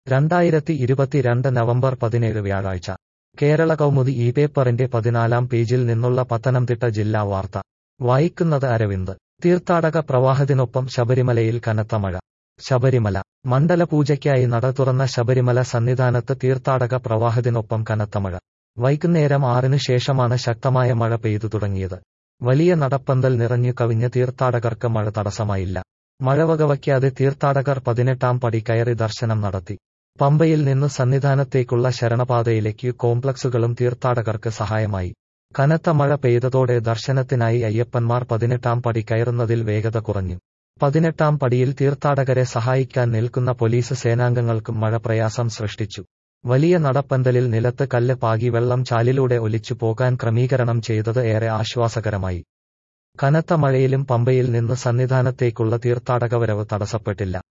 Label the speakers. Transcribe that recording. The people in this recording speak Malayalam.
Speaker 1: രണ്ടായിരത്തി ഇരുപത്തിരണ്ട് നവംബർ പതിനേഴ് വ്യാഴാഴ്ച കേരള കൗമുദി ഈ പേപ്പറിന്റെ പതിനാലാം പേജിൽ നിന്നുള്ള പത്തനംതിട്ട ജില്ലാ വാർത്ത വായിക്കുന്നത് അരവിന്ദ് തീർത്ഥാടക പ്രവാഹത്തിനൊപ്പം ശബരിമലയിൽ കനത്ത മഴ ശബരിമല മണ്ഡലപൂജയ്ക്കായി നട തുറന്ന ശബരിമല സന്നിധാനത്ത് തീർത്ഥാടക പ്രവാഹത്തിനൊപ്പം കനത്ത മഴ വൈകുന്നേരം ആറിന് ശേഷമാണ് ശക്തമായ മഴ പെയ്തു തുടങ്ങിയത് വലിയ നടപ്പന്തൽ നിറഞ്ഞു കവിഞ്ഞ തീർത്ഥാടകർക്ക് മഴ തടസ്സമായില്ല മഴ വകവയ്ക്കാതെ തീർത്ഥാടകർ പതിനെട്ടാം പടി കയറി ദർശനം നടത്തി പമ്പയിൽ നിന്ന് സന്നിധാനത്തേക്കുള്ള ശരണപാതയിലേക്ക് കോംപ്ലക്സുകളും തീർത്ഥാടകർക്ക് സഹായമായി കനത്ത മഴ പെയ്തതോടെ ദർശനത്തിനായി അയ്യപ്പന്മാർ പതിനെട്ടാം പടി കയറുന്നതിൽ വേഗത കുറഞ്ഞു പതിനെട്ടാം പടിയിൽ തീർത്ഥാടകരെ സഹായിക്കാൻ നിൽക്കുന്ന പോലീസ് സേനാംഗങ്ങൾക്കും മഴ പ്രയാസം സൃഷ്ടിച്ചു വലിയ നടപ്പന്തലിൽ നിലത്ത് കല്ല് പാകി വെള്ളം ചാലിലൂടെ ഒലിച്ചു പോകാൻ ക്രമീകരണം ചെയ്തത് ഏറെ ആശ്വാസകരമായി കനത്ത മഴയിലും പമ്പയിൽ നിന്ന് സന്നിധാനത്തേക്കുള്ള തീർത്ഥാടക വരവ് തടസ്സപ്പെട്ടില്ല